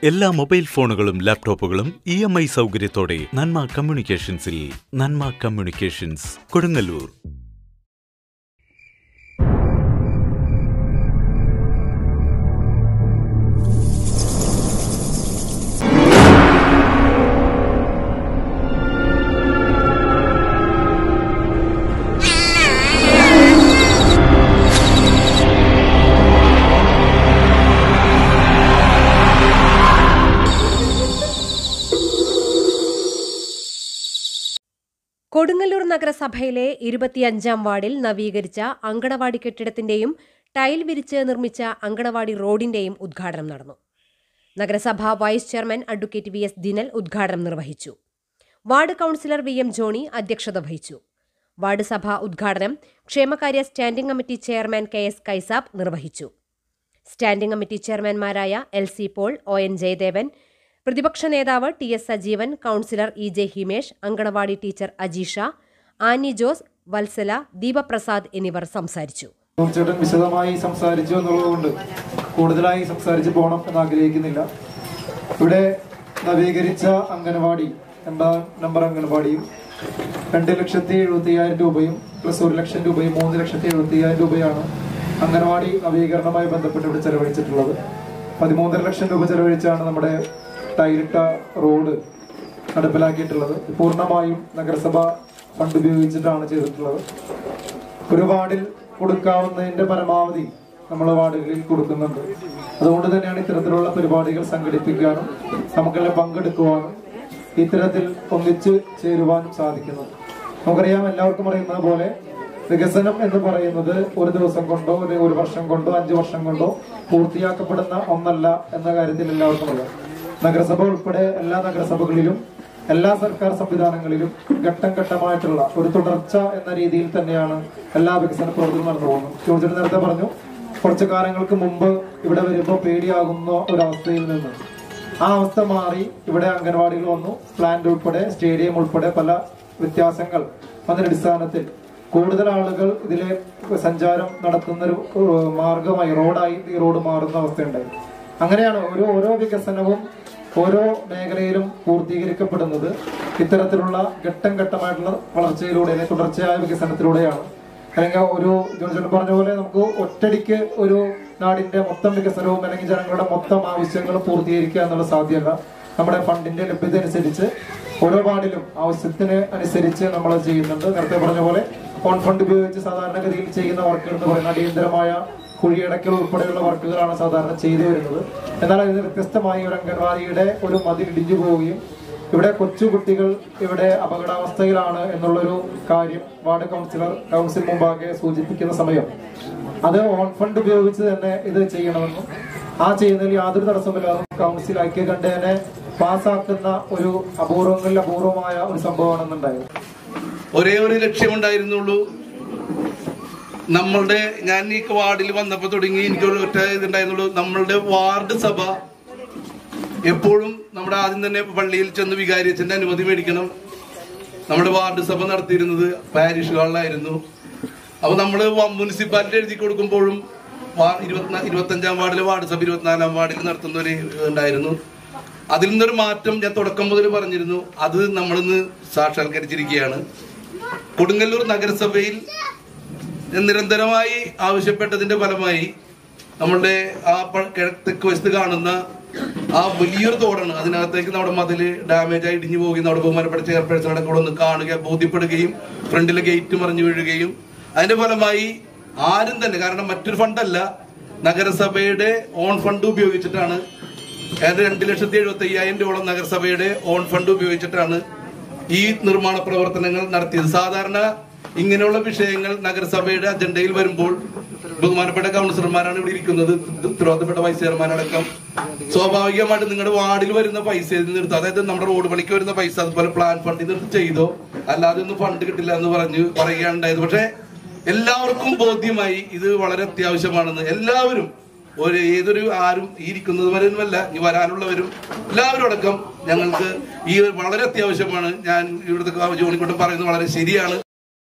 എല്ലാ മൊബൈൽ ഫോണുകളും ലാപ്ടോപ്പുകളും ഇ എം ഐ സൗകര്യത്തോടെ നന്മ കമ്മ്യൂണിക്കേഷൻസിൽ നന്മ കമ്മ്യൂണിക്കേഷൻസ് കൊടുങ്ങല്ലൂർ കൊടുങ്ങല്ലൂർ നഗരസഭയിലെ ഇരുപത്തിയഞ്ചാം വാർഡിൽ നവീകരിച്ച അങ്കണവാടി കെട്ടിടത്തിന്റെയും ടൈൽ വിരിച്ച് നിർമ്മിച്ച അങ്കണവാടി റോഡിന്റെയും ഉദ്ഘാടനം നടന്നു നഗരസഭ vice chairman advocate V S Dinal ഉദ്ഘാടനം നിർവഹിച്ചു ward councillor V M Johny അധ്യക്ഷത വഹിച്ചു വാർഡ് സഭ ഉദ്ഘാടനം ക്ഷേമകാര്യ standing committee chairman K S Kaisab നിർവഹിച്ചു സ്റ്റാൻഡിംഗ് കമ്മിറ്റി ചെയർമാൻമാരായ L C Paul O N Jayadevan പ്രതിപക്ഷ നേതാവ് T S Sajeevan councillor E J Himesh anganwadi teacher Ajeesha Annie Jose Vatsala Deepaprasad എന്നിവർ സംസാരിച്ചു ചേട്ടൻ വിശദമായി സംസാരിച്ചു എന്നുള്ളതുകൊണ്ട് കൂടുതലായി സംസാരിച്ചു പോകണം എന്ന് ആഗ്രഹിക്കുന്നില്ല ഇവിടെ നവീകരിച്ച അംഗനവാടി രണ്ടാം നമ്പർ അംഗനവാടിയും രണ്ട് ലക്ഷത്തി എഴുപത്തി അയ്യായിരം രൂപയും പ്ലസ് ഒരു ലക്ഷം രൂപയും മൂന്ന് ലക്ഷത്തി എഴുപത്തി അയ്യായിരം രൂപയാണ് അംഗനവാടി നവീകരണവുമായി ബന്ധപ്പെട്ട് ഇവിടെ ചെലവഴിച്ചിട്ടുള്ളത് പതിമൂന്നര ലക്ഷം രൂപ ചെലവഴിച്ചാണ് നമ്മുടെ ടൈലിട്ട റോഡ് നടപ്പിലാക്കിയിട്ടുള്ളത് പൂർണ്ണമായും നഗരസഭ ഫണ്ട് ഉപയോഗിച്ചിട്ടാണ് ചെയ്തിട്ടുള്ളത് ഒരു വാർഡിൽ കൊടുക്കാവുന്നതിന്റെ പരമാവധി നമ്മൾ വാർഡുകളിൽ കൊടുക്കുന്നുണ്ട് അതുകൊണ്ട് തന്നെയാണ് ഇത്തരത്തിലുള്ള പരിപാടികൾ സംഘടിപ്പിക്കാനും നമുക്കെല്ലാം പങ്കെടുക്കുവാനും ഇത്തരത്തിൽ ഒന്നിച്ച് ചേരുവാനും സാധിക്കുന്നത് നമുക്കറിയാം എല്ലാവർക്കും അറിയുന്നത് പോലെ വികസനം എന്ന് പറയുന്നത് ഒരു ദിവസം കൊണ്ടോ ഒരു ഒരു വർഷം കൊണ്ടോ അഞ്ചു വർഷം കൊണ്ടോ പൂർത്തിയാക്കപ്പെടുന്ന ഒന്നല്ല എന്ന കാര്യത്തിൽ എല്ലാവർക്കും അറിയാം നഗരസഭ ഉൾപ്പെടെ എല്ലാ നഗരസഭകളിലും എല്ലാ സർക്കാർ സംവിധാനങ്ങളിലും ഘട്ടം ഘട്ടമായിട്ടുള്ള ഒരു തുടർച്ച എന്ന രീതിയിൽ തന്നെയാണ് എല്ലാ വികസന പ്രവർത്തനവും നടന്നു പോകുന്നത് ജോർജിന് നേരത്തെ പറഞ്ഞു കുറച്ചു കാലങ്ങൾക്ക് മുമ്പ് ഇവിടെ വരുമ്പോൾ പേടിയാകുന്ന ഒരവസ്ഥയിൽ നിന്ന് ആ അവസ്ഥ മാറി ഇവിടെ അംഗൻവാടികൾ വന്നു പ്ലാന്റ് ഉൾപ്പെടെ സ്റ്റേഡിയം ഉൾപ്പെടെ പല വ്യത്യാസങ്ങൾ അതിന്റെ അടിസ്ഥാനത്തിൽ കൂടുതൽ ആളുകൾ ഇതിലെ സഞ്ചാരം നടത്തുന്ന ഒരു ഏഹ്, മാർഗമായി റോഡായി ഈ റോഡ് മാറുന്ന അവസ്ഥയുണ്ടായി അങ്ങനെയാണ് ഒരു ഓരോ വികസനവും ഓരോ മേഖലയിലും പൂർത്തീകരിക്കപ്പെടുന്നത് ഇത്തരത്തിലുള്ള ഘട്ടം ഘട്ടമായിട്ടുള്ള വളർച്ചയിലൂടെ അല്ലെങ്കിൽ തുടർച്ചയായ വികസനത്തിലൂടെയാണ് അല്ലെങ്കിൽ ഒരു ജോൺസൺ പറഞ്ഞ പോലെ നമുക്ക് ഒറ്റടിക്ക് ഒരു നാടിന്റെ മൊത്തം വികസനവും അല്ലെങ്കിൽ ജനങ്ങളുടെ മൊത്തം ആവശ്യങ്ങളും പൂർത്തീകരിക്കുക എന്നുള്ള സാധ്യമല്ല നമ്മുടെ ഫണ്ടിന്റെ ലഭ്യത അനുസരിച്ച് ഓരോ വാർഡിലും ആവശ്യത്തിന് അനുസരിച്ച് നമ്മൾ ചെയ്യുന്നുണ്ട് നേരത്തെ പറഞ്ഞ പോലെ ഓൺ ഫണ്ട് ഉപയോഗിച്ച് സാധാരണഗതിയിൽ ചെയ്യുന്ന വർക്കുകൾ എന്ന് പറയുന്ന അടിയന്തരമായ കുഴിയടക്കൽ ഉൾപ്പെടെയുള്ള വർക്കുകളാണ് സാധാരണ ചെയ്തു വരുന്നത് എന്നാൽ അതിന് വ്യത്യസ്തമായി ഒരു അംഗൻവാടിയുടെ ഒരു മതിൽ ഇടിഞ്ഞു പോവുകയും ഇവിടെ കൊച്ചു കുട്ടികൾ ഇവിടെ അപകടാവസ്ഥയിലാണ് എന്നുള്ളൊരു കാര്യം വാർഡ് കൗൺസിലർ കൗൺസിൽ മുമ്പാകെ സൂചിപ്പിക്കുന്ന സമയം അത് ഓൺ ഫണ്ട് ഉപയോഗിച്ച് തന്നെ ഇത് ചെയ്യണമെന്നും ആ ചെയ്യുന്നതിൽ യാതൊരു തടസ്സമില്ലാതെ കൗൺസിൽ ഐക്യകണ്ഠേനെ പാസ്സാക്കുന്ന ഒരു അപൂർവങ്ങളിൽ അപൂർവമായ ഒരു സംഭവമാണെന്നുണ്ടായത് ഒരേ ഒരു ലക്ഷ്യമുണ്ടായിരുന്നുള്ളൂ നമ്മളുടെ ഞാൻ ഈ വാർഡിൽ വന്നപ്പോൾ തുടങ്ങി എനിക്ക് ഒരു ഒറ്റ ഇതുണ്ടായിരുന്നുള്ളൂ നമ്മളുടെ വാർഡ് സഭ എപ്പോഴും നമ്മുടെ ആദ്യം തന്നെ പള്ളിയിൽ ചെന്ന് വികാരിയച്ഛന്റെ അനുമതി മേടിക്കണം നമ്മുടെ വാർഡ് സഭ നടത്തിയിരുന്നത് പാരിഷ് ഹാളിലായിരുന്നു അപ്പൊ നമ്മള് വ- മുനിസിപ്പാലിറ്റി എഴുതി കൊടുക്കുമ്പോഴും വാ- ഇരുപത്തിനാ- ഇരുപത്തഞ്ചാം വാർഡിലെ വാർഡ് സഭ ഇരുപത്തിനാലാം വാർഡിൽ നടത്തുന്ന ഒരു ഉണ്ടായിരുന്നു അതിൽ നിന്നൊരു മാറ്റം ഞാൻ തുടക്കം മുതൽ പറഞ്ഞിരുന്നു അത് നമ്മളിന്ന് സാക്ഷാത്കരിച്ചിരിക്കുകയാണ് കൊടുങ്ങല്ലൂർ നഗരസഭയിൽ നിരന്തരമായി ആവശ്യപ്പെട്ടതിന്റെ ഫലമായി നമ്മളുടെ ആ പ- കിഴക്ക് തെക്ക് വശത്ത് കാണുന്ന ആ വലിയൊരു തോടാണ് അതിനകത്തേക്ക് നമ്മുടെ മതില് ഡാമേജ് ആയി ഇടിഞ്ഞു പോവുകയും നമ്മുടെ ബഹുമാനപ്പെട്ട ചെയർപേഴ്സണെ കൂടെ ഒന്ന് കാണുക ബോധ്യപ്പെടുകയും ഫ്രണ്ടിലെ ഗേറ്റ് മറിഞ്ഞു വീഴുകയും അതിന്റെ ഫലമായി ആരും തന്നെ കാരണം മറ്റൊരു ഫണ്ടല്ല നഗരസഭയുടെ ഓൺ ഫണ്ട് ഉപയോഗിച്ചിട്ടാണ് ഏതാണ്ട് രണ്ട് ലക്ഷത്തി എഴുപത്തി അയ്യായിരം രൂപയോളം നഗരസഭയുടെ ഓൺ ഫണ്ട് ഉപയോഗിച്ചിട്ടാണ് ഈ നിർമ്മാണ പ്രവർത്തനങ്ങൾ നടത്തിയത് സാധാരണ ഇങ്ങനെയുള്ള വിഷയങ്ങൾ നഗരസഭയുടെ അജണ്ടയിൽ വരുമ്പോൾ ബഹുമാനപ്പെട്ട കൗൺസിലർമാരാണ് ഇവിടെ ഇരിക്കുന്നത് ഉത്തരവാദിത്തപ്പെട്ട വൈസ് ചെയർമാൻ അടക്കം സ്വാഭാവികമായിട്ട് നിങ്ങളുടെ വാർഡിൽ വരുന്ന പൈസ ഇതിൽ നിർത്തും അതായത് നമ്മുടെ റോഡ് പണിക്ക് വരുന്ന പൈസ അതുപോലെ പ്ലാൻ ഫണ്ടിൽ നിർത്തി ചെയ്തോ അല്ലാതെ ഒന്നും ഫണ്ട് കിട്ടില്ല എന്ന് പറഞ്ഞ് പറയുകയുണ്ടായത് പക്ഷേ എല്ലാവർക്കും ബോധ്യമായി ഇത് വളരെ അത്യാവശ്യമാണെന്ന് എല്ലാവരും ഒരു ഏതൊരു ആരും ഈ ഇരിക്കുന്നത് വരെയുമല്ല ഇനി വരാനുള്ളവരും എല്ലാവരും അടക്കം ഞങ്ങൾക്ക് ഈ വളരെ അത്യാവശ്യമാണ് ഞാൻ ഇവിടുത്തെ ജോണിക്കുട്ടം പറയുന്നത് വളരെ ശരിയാണ്